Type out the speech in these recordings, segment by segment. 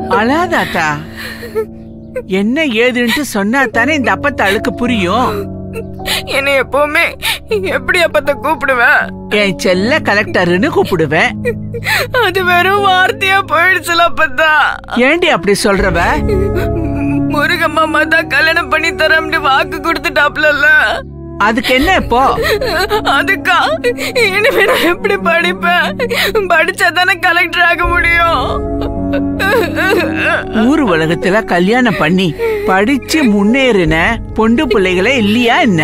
அழாதாத்தா என்ன ஏதுன்ட்டு சொன்னா தானே இந்த அப்பத்தாளுக்கு புரியும் என்னை எப்பவுமே எப்படி அப்பத்த கூப்பிடுவேன் என் செல்ல கலெக்டர்னு கூப்பிடுவேன் அது வெறும் வார்த்தையா போயிடுச்சுல அப்பத்தா ஏண்டி அப்படி சொல்றவ முருகம்மா தான் கல்யாணம் பண்ணி தரம்னு வாக்கு கொடுத்துட்டாப்ல அதுக்கு என்ன இப்போ அதுக்கா இனிமே நான் எப்படி படிப்பேன் படிச்சா தானே கலெக்டர் ஆக முடியும் ஊர் உலகத்துல கல்யாணம் பண்ணி படிச்சு முன்னேறின பொண்டு பிள்ளைகளே இல்லையா என்ன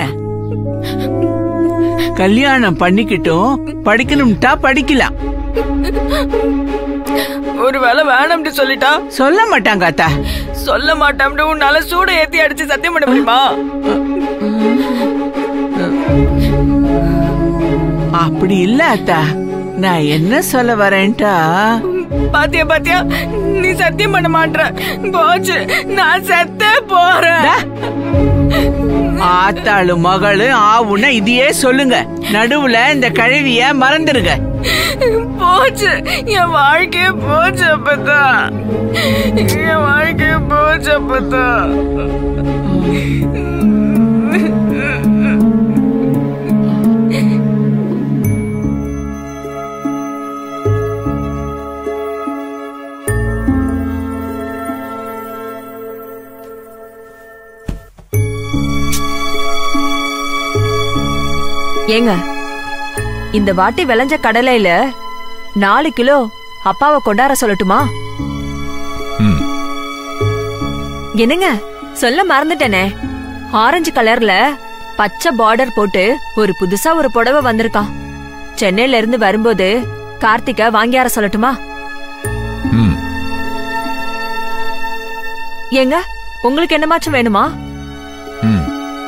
கல்யாணம் பண்ணிக்கிட்டும் படிக்கணும்ட்டா படிக்கலாம் ஒரு வேலை வேணாம்னு சொல்லிட்டா சொல்ல மாட்டாங்க அத்தா சொல்ல மாட்டோம்னு உன்னால சூட ஏத்தி அடிச்சு சத்தியம் பண்ண முடியுமா அப்படி இல்ல அத்தா நான் என்ன சொல்ல வரேன்ட்டா பாத்தியா பாத்தியா நீ சத்தியம் பண்ண மாட்ற போச்சு நான் செத்தே போறேன் ஆத்தாளு மகளு ஆவுன்னா இதையே சொல்லுங்க நடுவுல இந்த கழுவிய மறந்துருங்க போச்சு என் வாழ்க்கையே போச்சு அப்பதா என் வாழ்க்கையே போச்சு அப்பதா ஏங்க இந்த வாட்டி விளைஞ்ச கடலையில நாலு கிலோ அப்பாவை கொண்டார சொல்லட்டுமா ம் என்னங்க சொல்ல மறந்துட்டேனே ஆரஞ்சு கலர்ல பச்சை பார்டர் போட்டு ஒரு புதுசா ஒரு புடவை வந்திருக்கான் சென்னையில இருந்து வரும்போது கார்த்திகா வாங்கியார சொல்லட்டுமா ம் ஏங்க உங்களுக்கு என்னமாச்சும் வேணுமா ம்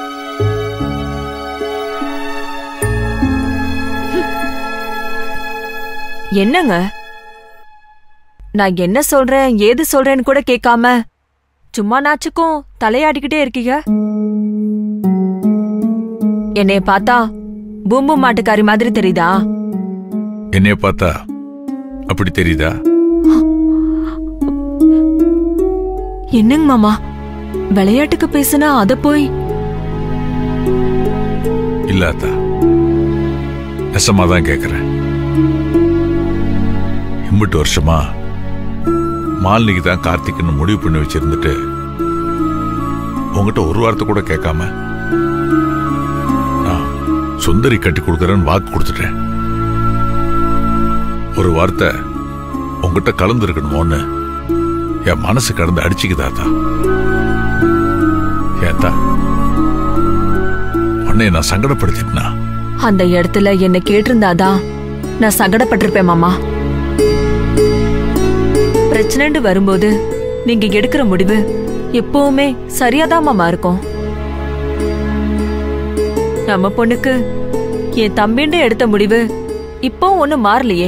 என்னங்க நான் என்ன சொல்றேன் ஏது சொல்றேன்னு கூட கேட்காம சும்மா நாச்சுக்கும் தலையாடிக்கிட்டே இருக்கீங்க என்னைய பார்த்தா பூம்பு மாட்டுக்காரி மாதிரி தெரியுதா என்னைய பார்த்தா அப்படி தெரியுதா என்னங்க மாமா விளையாட்டுக்கு பேசுனா அத போய் இல்லாதா நெசமா தான் கேக்குறேன் இம்பிட்டு வருஷமா மாலினிக்கு தான் கார்த்திக்னு முடிவு பண்ணி வச்சிருந்துட்டு உங்ககிட்ட ஒரு வார்த்தை கூட கேட்காம நான் சுந்தரி கட்டி கொடுக்கறேன்னு வாக்கு கொடுத்துட்டேன் ஒரு வார்த்தை உங்ககிட்ட கலந்துருக்கணுமோன்னு என் மனசு கடந்து அடிச்சுக்குதாத்தா ஏத்தா உன்னை நான் சங்கடப்படுத்திட்டனா அந்த இடத்துல என்ன கேட்டிருந்தாதான் நான் சங்கடப்பட்டிருப்பேன் மாமா பிரச்சனைன்னு வரும்போது நீங்க எடுக்கிற முடிவு எப்பவுமே சரியாதான் மாமா இருக்கும் நம்ம பொண்ணுக்கு என் தம்பின்னு எடுத்த முடிவு இப்போ ஒண்ணும் மாறலையே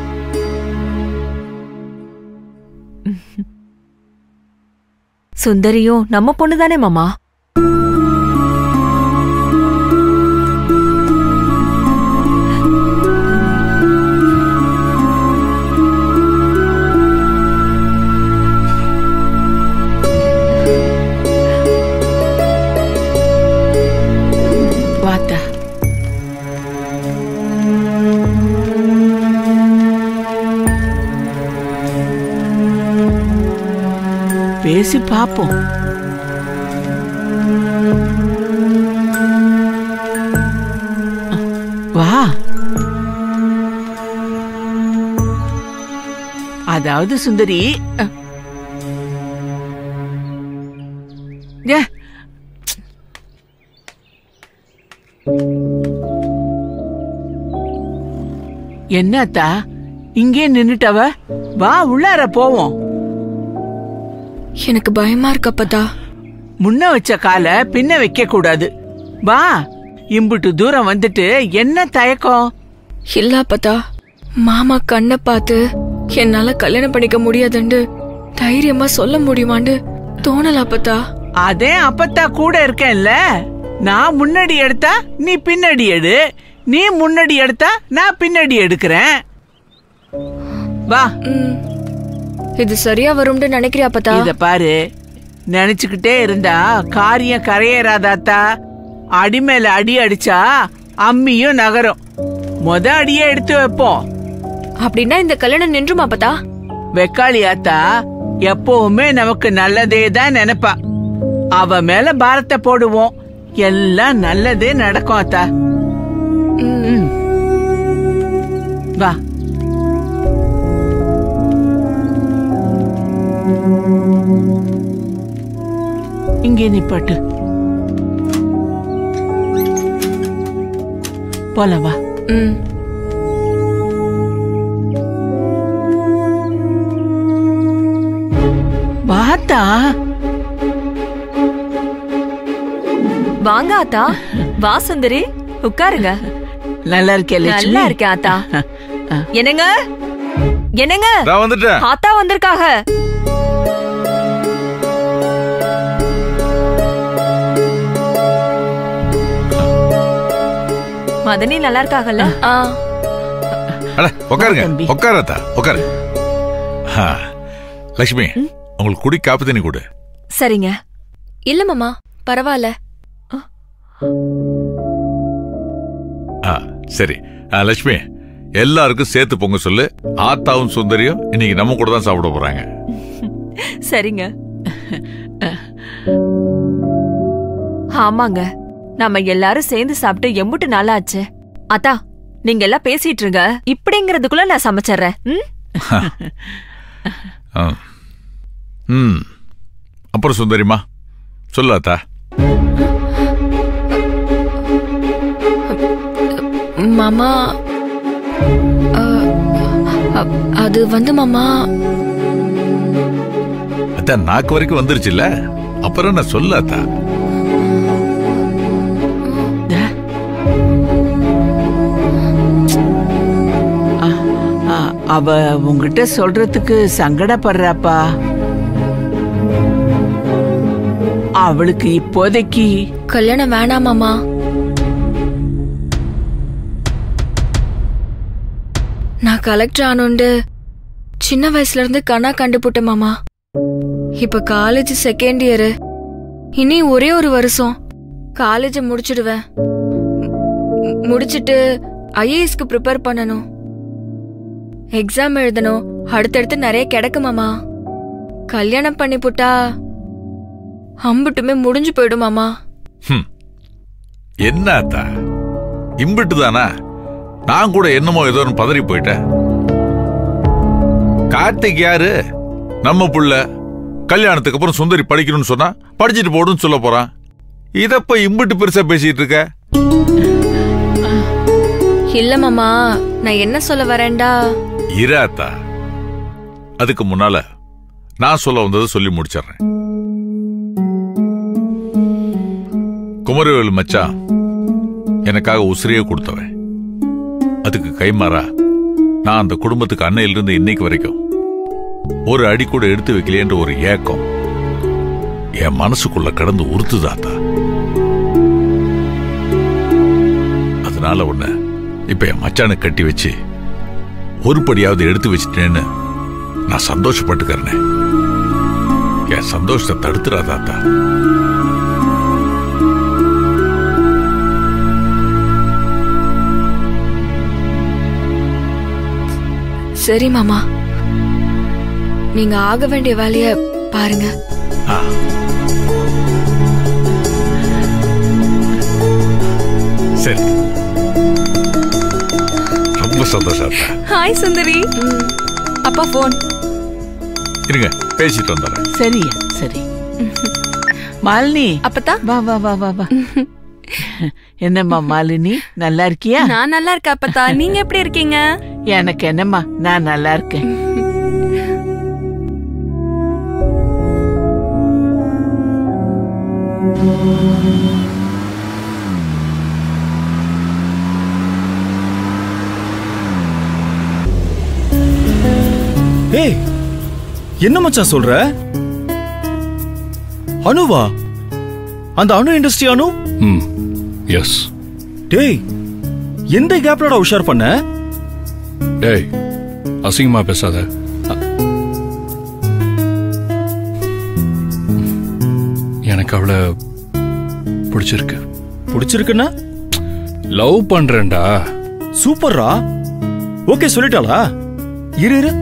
சுந்தரியும் நம்ம பொண்ணு தானே மாமா வாத்தா பேசி பாப்போம் வா அதாவது சுந்தரி அ, ஏ, என்னத்தா இங்கே நின்னுட்டவ வா உள்ளார போவோம் எனக்கு பயமா இருக்கு அப்பதா முன்ன வச்ச கால பின்ன வைக்க கூடாது வா இம்புட்டு தூரம் வந்துட்டு என்ன தயக்கம் இல்ல அப்பதா மாமா கண்ணை பார்த்து என்னால கல்யாணம் பண்ணிக்க முடியாதுன்னு தைரியமா சொல்ல முடியுமான்னு தோணல அப்பதா அதே அப்பத்தா கூட இருக்கேன்ல நான் முன்னாடி எடுத்தா நீ பின்னாடி எடு நீ முன்னாடி எடுத்தா நான் பின்னாடி எடுக்கிறேன் வா ம், இது சரியா வரும்னு நினைக்கிறியா அப்பத்தா இத பாரு நினைச்சுக்கிட்டே இருந்தா காரியம் கரையேறாதாத்தா அடி மேல அடி அடிச்சா அம்மியும் நகரும் மொத அடியே எடுத்து வைப்போம் அப்படின்னா இந்த கல்யாணம் நின்றுமா அப்பத்தா வெக்காளி ஆத்தா எப்பவுமே நமக்கு நல்லதே தான் நினைப்பா அவ மேல பாரத்தை போடுவோம் எல்லாம் நல்லதே நடக்கும் அத்தா ம். வா இங்கே நிப்பாட்டு போலாம் வா ம் வாத்தா வாங்க ஆத்தா வா சுந்தரி உட்காருங்க நல்லா இருக்கே லட்சுமி நல்லா இருக்கேன் ஆத்தா என்னங்க என்னங்க நான் வந்துட்டேன் ஆத்தா வந்திருக்காக மதனி நல்லா இருக்காகல்ல ஆ அட உட்காருங்க வா, தம்பி. உட்காரத்தா உட்காரு ஆ, லக்ஷ்மி உங்களுக்கு குடி காப்பி தண்ணி கொடு சரிங்க இல்ல மாமா பரவாயில்ல ஆ சரி ஆ, லக்ஷ்மி எல்லாருக்கும் சேர்த்து பொங்க சொல்லு ஆத்தாவும் சுந்தரியும் இன்னைக்கு நம்ம கூட தான் சாப்பிட போறாங்க சரிங்க ஆமாங்க நம்ம எல்லாரும் சேர்ந்து சாப்பிட்டு எம்புட்டு நாளாச்சு அத்தா நீங்க எல்லாம் பேசிட்டு இருங்க இப்படிங்கறதுக்குள்ள நான் சமைச்சிடுறேன் ம்? ஆ. ம் அப்புறம் சுந்தரிமா சொல்லு ஆத்தா மாமா அ, அ- அது வந்து மாமா அதான் நாக்கு வரைக்கும் வந்துருச்சுல்ல அப்புறம் நான் சொல்லு ஆத்தா ஆ, அவ உங்ககிட்ட சொல்றதுக்கு சங்கடப்படுறாப்பா அவளுக்கு இப்போதைக்கு கல்யாணம் வேணாம் மாமா நான் கலெக்டர் ஆனோண்டு சின்ன வயசுல இருந்து கண்ணா கண்டுபிட்டேன் மாமா இப்ப காலேஜ் செகண்ட் இயர் இனி ஒரே ஒரு வருஷம் காலேஜ் முடிச்சிடுவேன் மு- முடிச்சிட்டு ஐஏஎஸ்க்கு ப்ரிப்பேர் பண்ணணும் எக்ஸாம் எழுதணும் அடுத்தடுத்து நிறைய கிடைக்கு மாமா கல்யாணம் பண்ணி புட்டா அம்புட்டுமே முடிஞ்சு போயிடும் மாமா ஹம். என்ன ஆத்தா இம்பிட்டு தானா நான் கூட என்னமோ ஏதோ ஒன்று பதறி போயிட்டேன் கார்த்திக் யாரு நம்ம புள்ள கல்யாணத்துக்கு அப்புறம் சுந்தரி படிக்கணும்னு சொன்னா படிச்சுட்டு போடுன்னு சொல்ல போறான் இதப்ப இம்பிட்டு பெருசா பேசிட்டு இருக்க இல்ல மாமா நான் என்ன சொல்ல வரேன்டா இராத்தா அதுக்கு முன்னால நான் சொல்ல வந்ததை சொல்லி முடிச்சிடுறேன் குமரவேல் மச்சான் எனக்காக உசிரியே கொடுத்தவன் அதுக்கு கைமாறா நான் அந்த குடும்பத்துக்கு அன்னையிலிருந்து இன்னைக்கு வரைக்கும் ஒரு அடி கூட எடுத்து வைக்கலையன்ற ஒரு ஏக்கம் என் மனசுக்குள்ள கடந்து உறுத்துதாத்தா அதனால உன்னை இப்ப என் மச்சானை கட்டி வச்சு ஒரு படியாவது எடுத்து வச்சிட்டேன்னு நான் சந்தோஷப்பட்டுக்கிறேனே என் சந்தோஷத்தை தடுத்துறாதாத்தா சரி மாமா நீங்க ஆக வேண்டிய வேலைய பாருங்க ஆ. சரி ரொம்ப சந்தோஷம் அத்தா. ஹாய் சுந்தரி அப்பா போன் இருங்க பேசிட்டு வந்துடுறேன் சரியா சரி மாலினி அப்பதா வா வா வா வா வா என்னம்மா மாலினி நல்லா இருக்கியா நான் நல்லா இருக்கேன் அப்பதா நீங்க எப்படி இருக்கீங்க எனக்கு என்னம்மா நான் நல்லா இருக்கேன் ஏய் என்ன மச்சான் சொல்ற அனுவா அந்த அணு இண்டஸ்ட்ரி அணு ம் எஸ் டேய் எந்த கேப்லடா உஷார் பண்ண டேய் அசிங்கமா பேசாத எனக்கு அவளை பிடிச்சிருக்கு பிடிச்சிருக்குன்னா லவ் பண்றேன்டா சூப்பர்ரா ஓகே சொல்லிட்டாளா இரு இரு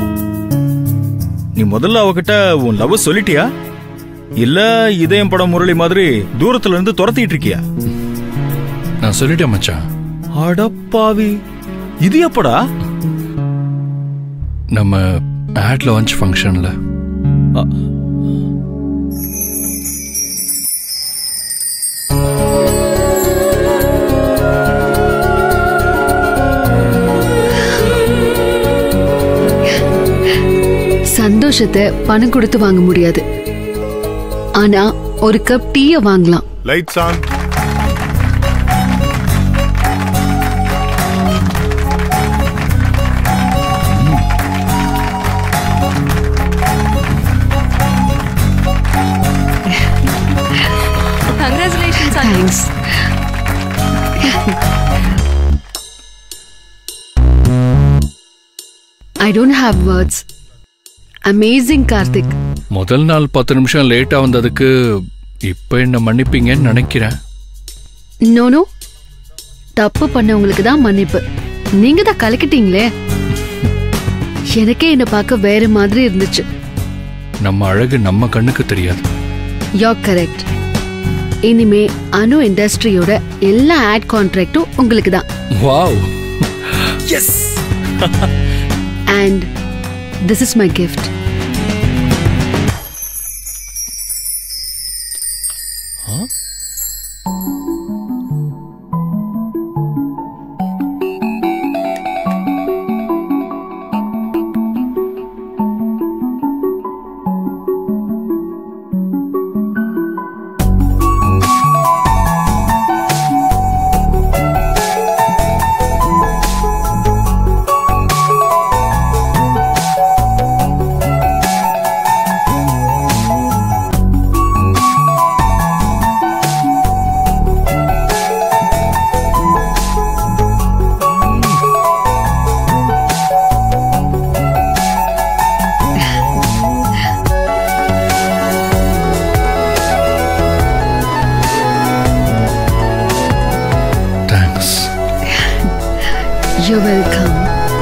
நீ முதல்ல அவகிட்ட உன் லவ் சொல்லிட்டியா இல்ல இதயம் படம் முரளி மாதிரி தூரத்துல இருந்து துரத்திட்டு இருக்கியா நான் சொல்லிட்டேன் மச்சான் அடப்பாவி இது எப்படா நம்ம ஆட் லான்ச் ஃபங்க்ஷன்ல சந்தோஷத்தை பணம் கொடுத்து வாங்க முடியாது ஆனா ஒரு கப் டீய வாங்கலாம் lights on congratulations thanks I don't have words amazing Karthik முதல் நாள் பத்து நிமிஷம் லேட்டா வந்ததுக்கு இப்ப என்ன மன்னிப்பீங்கன்னு நினைக்கிறேன் நோ தப்பு பண்ணவங்களுக்கு தான் மன்னிப்பு நீங்க தான் கலக்கிட்டீங்களே எனக்கே என்ன பார்க்க வேற மாதிரி இருந்துச்சு நம்ம அழகு நம்ம கண்ணுக்கு தெரியாது யோ கரெக்ட் இனிமே அணு இண்டஸ்ட்ரியோட எல்லா ஆட் கான்ட்ராக்டும் உங்களுக்கு தான் wow and this is my gift thanks you welcome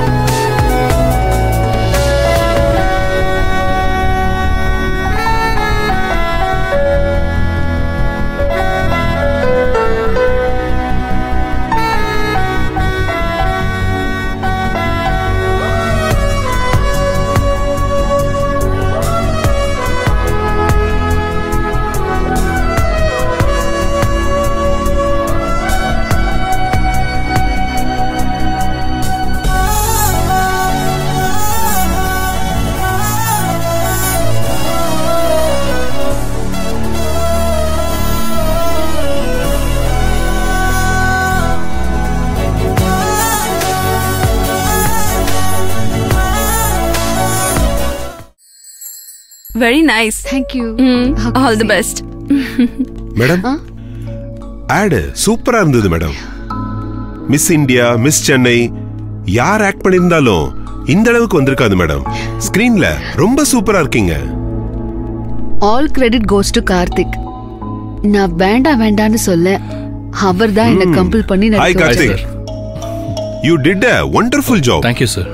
very nice thank you all the best madam ஆ? ஆடு சூப்பரா இருந்தது madam miss India miss Chennai யார் ஆக்ட் பண்ணியிருந்தாலும் இந்த அளவுக்கு வந்திருக்காது மேடம் ஸ்கிரீன்ல ரொம்ப சூப்பரா இருக்கீங்க all credit goes to Karthik நான் வேண்டாம் வேண்டான்னு சொல்ல அவர் தான் என்ன கம்பல் பண்ணி ஹாய் நடிக்க கார்த்திக் வச்சாரு. You did a wonderful job thank you sir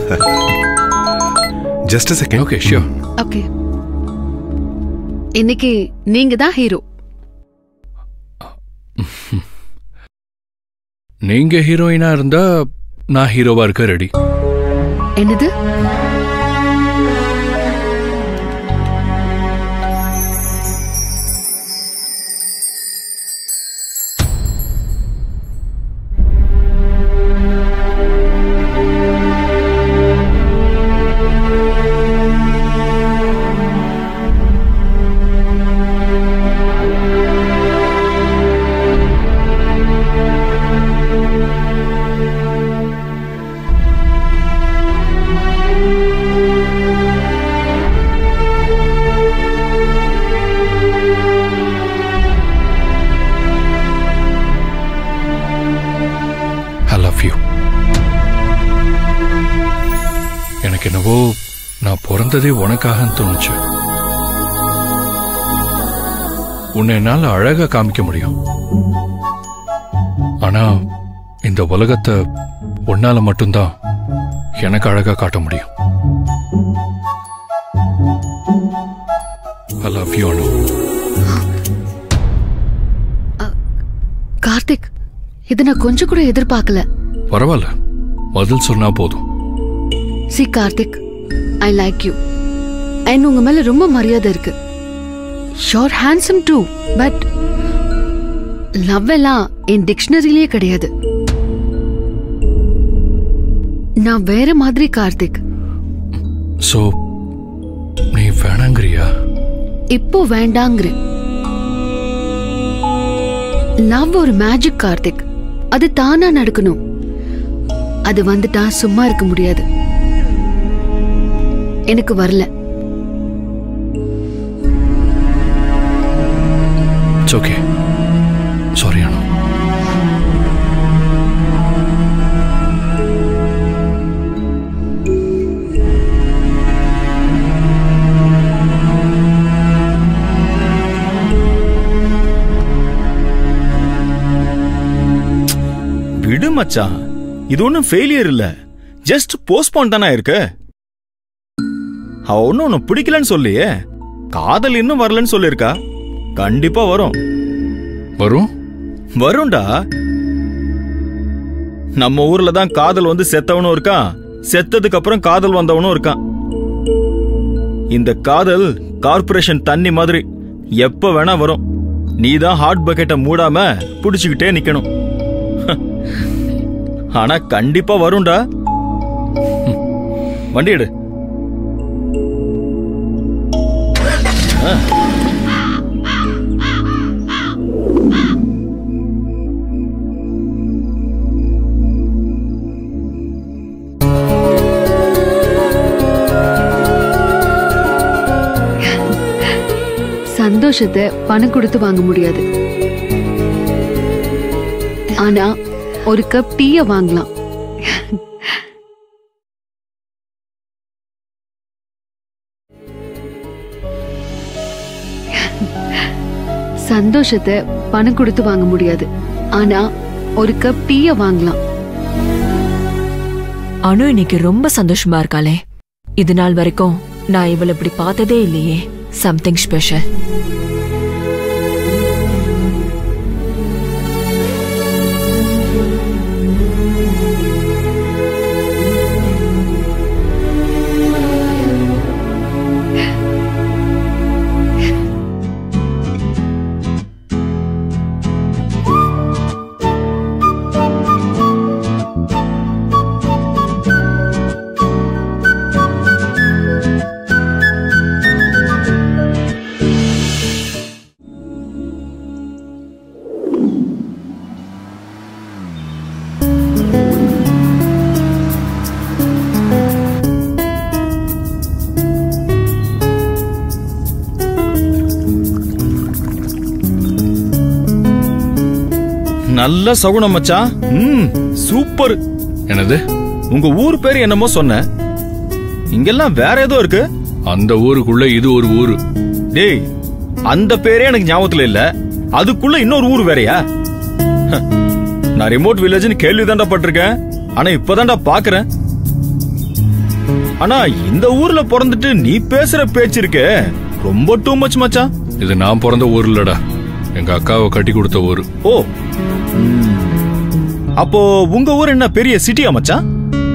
just a second okay sure okay இன்னைக்கு நீங்க தான் ஹீரோ நீங்க ஹீரோயினா இருந்தா நான் ஹீரோவா இருக்க ரெடி என்னது ஐ லவ் யூ எனக்கு என்னவோ நான் பிறந்ததே உனக்காகன்னு தோணுச்சு உன்னை என்னால அழகா காமிக்க முடியும் ஆனா இந்த உலகத்தை உன்னால மட்டும்தான் எனக்கு அழகா காட்ட முடியும் I love you Anu Karthik இதை நான் கொஞ்சம் கூட எதிர்பார்க்கல பரவாயில்ல பதில் சொன்னா போதும் see Karthik I like you and உங்க மேல ரொம்ப மரியாதை இருக்கு sure handsome too but love எல்லாம் என் டிக்ஷனரியிலே கிடையாது நான் வேற மாதிரி கார்த்திக் சோ நீ வேணாங்கிறியா இப்போ வேண்டாங்கிறேன் லவ் ஒரு மேஜிக் கார்த்திக் அது தானா நடக்கணும் அது வந்துட்டா சும்மா இருக்க முடியாது எனக்கு வரல இட்ஸ் ஓகே சாரி அனு விடு மச்சான் இது ஒன்றும் ஃபெயிலியர் இல்ல ஜஸ்ட் போஸ்ட்போன் தானே இருக்கு அவ ஒன்னும் உன்னை பிடிக்கலன்னு சொல்லியே காதல் இன்னும் வரலன்னு சொல்லியிருக்கா கண்டிப்பா வரும் வரும் வரும்டா நம்ம ஊர்ல தான் காதல் வந்து செத்தவனும் இருக்கான் செத்ததுக்கு அப்புறம் காதல் வந்தவனும் இருக்கான் இந்த காதல் கார்ப்பரேஷன் தண்ணி மாதிரி எப்ப வேணா வரும் நீ தான் ஹாட் பக்கெட்டை மூடாம புடிச்சுக்கிட்டே நிக்கணும் ஆனா கண்டிப்பா வரும்டா ம். வண்டி எடு ஆ. சந்தோஷத்தை பணம் கொடுத்து வாங்க முடியாது ஆனா ஒரு கப் டீய வாங்கலாம் சந்தோஷத்தை பணம் கொடுத்து வாங்க முடியாது ஆனா ஒரு கப் டீய வாங்கலாம் அனு இன்னைக்கு ரொம்ப சந்தோஷமா இருக்காளே இது நாள் வரைக்கும் நான் இவளை இப்படி பார்த்ததே இல்லையே சம்திங் ஸ்பெஷல் நல்ல சகுனம் மச்சான் ம் சூப்பர் என்னது உங்க ஊர் பேர் என்னமோ சொன்ன இங்கெல்லாம் வேற ஏதோ இருக்கு அந்த ஊருக்குள்ள இது ஒரு ஊரு டேய் அந்த பேரே எனக்கு ஞாபகத்துல இல்ல அதுக்குள்ள இன்னொரு ஊர் வேறயா ஹ, நான் ரிமோட் வில்லேஜ்னு கேள்விதான்டா பட்டிருக்கேன் ஆனா இப்பதான்டா பாக்குறேன் ஆனா இந்த ஊர்ல பிறந்துட்டு நீ பேசுற பேச்சு இருக்கே ரொம்ப டூ மச் மச்சான் இது நான் பிறந்த ஊர் இல்லடா எங்க அக்காவை கட்டி கொடுத்த ஊரு ஓ ம். அப்போ உங்க ஊர் என்ன பெரிய சிட்டியா மச்சான்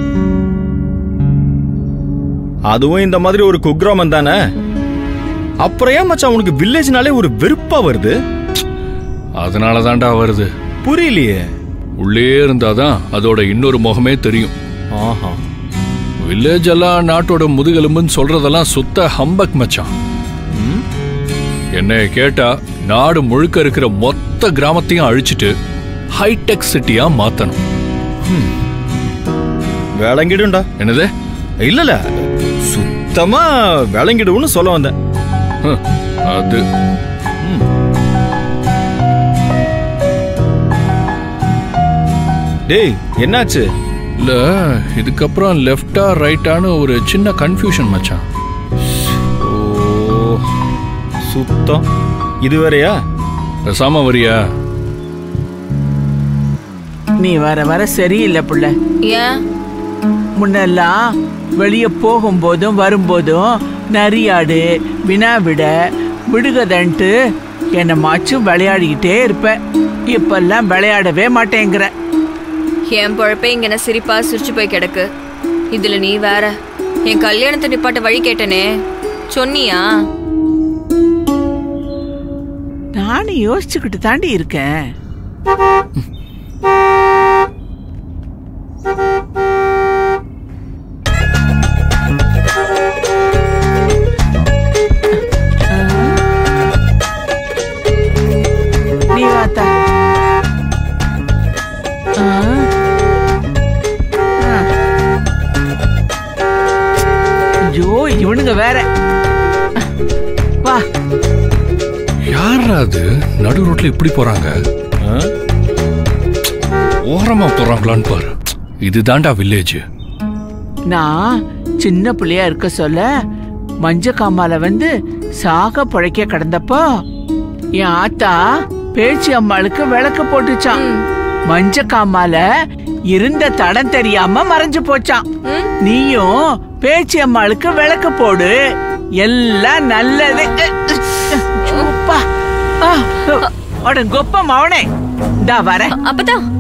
அதுவும் இந்த மாதிரி ஒரு குக்கிராமம் தானே அப்புறம் ஏன் மச்சான் உனக்கு வில்லேஜ்னாலே ஒரு வெறுப்பா வருது அதனால தான்டா வருது புரியலையே உள்ளே இருந்தாதான் அதோட இன்னொரு முகமே தெரியும் ஆஹா வில்லேஜ் எல்லாம் நாட்டோட முதுகெலும்புன்னு சொல்றதெல்லாம் சுத்த ஹம்பக் மச்சான் ம்? என்னைய கேட்டா நாடு முழுக்க இருக்கிற மொத்த கிராமத்தையும் அழிச்சிட்டு ஹைடெக் சிட்டியா மாத்தணும் விளங்கிடும்டா என்னது இல்லல சுத்தமா விளங்கிடும்னு சொல்ல வந்தேன் ஹம், அது டேய் என்னாச்சு இல்ல இதுக்கப்புறம் லெஃப்டா ரைட்டான்னு ஒரு சின்ன கன்ஃபியூஷன் மச்சான் ஓ சுத்தம் இது வேறயா பேசாம வரியா நீ வர வர சரியில்லை புள்ள ஏன் முன்னெல்லாம் வெளியே போகும்போதும் வரும்போதும் நரியாடு வினாவிட விடுகதன்ட்டு என்னை மாச்சும் விளையாடிக்கிட்டே இருப்ப இப்பெல்லாம் விளையாடவே மாட்டேங்கிற என் பொழப்பே இங்க என்ன சிரிப்பா சிரிச்சு போய் கிடக்கு இதுல நீ வேற என் கல்யாணத்தை நிப்பாட்ட வழி கேட்டனே சொன்னியா நானும் யோசிச்சுக்கிட்டு தாண்டி இருக்கேன் நீ வாத்தா ஆ. ஆ. ஐயோ இவனுங்க வேற வா யாரா அது நடு ரோட்ல இப்படி போறாங்க ஆ? ஓரமா போறாங்களான்னு பாரு இதுதான்டா வில்லேஜ் நான் சின்ன பிள்ளையா இருக்க சொல்ல மஞ்ச காமால வந்து சாக பிழைக்க கிடந்தப்போ என் ஆத்தா பேச்சி அம்மாளுக்கு விளக்கு போட்டுச்சான் மஞ்ச காமால இருந்த தடம் தெரியாம மறைஞ்சு போச்சான் நீயும் பேச்சி அம்மாளுக்கு விளக்கு போடு எல்லாம் நல்லது அப்பா. ஆ, அட கொப்பம் அவனே இந்தா வரேன் அப்பதான்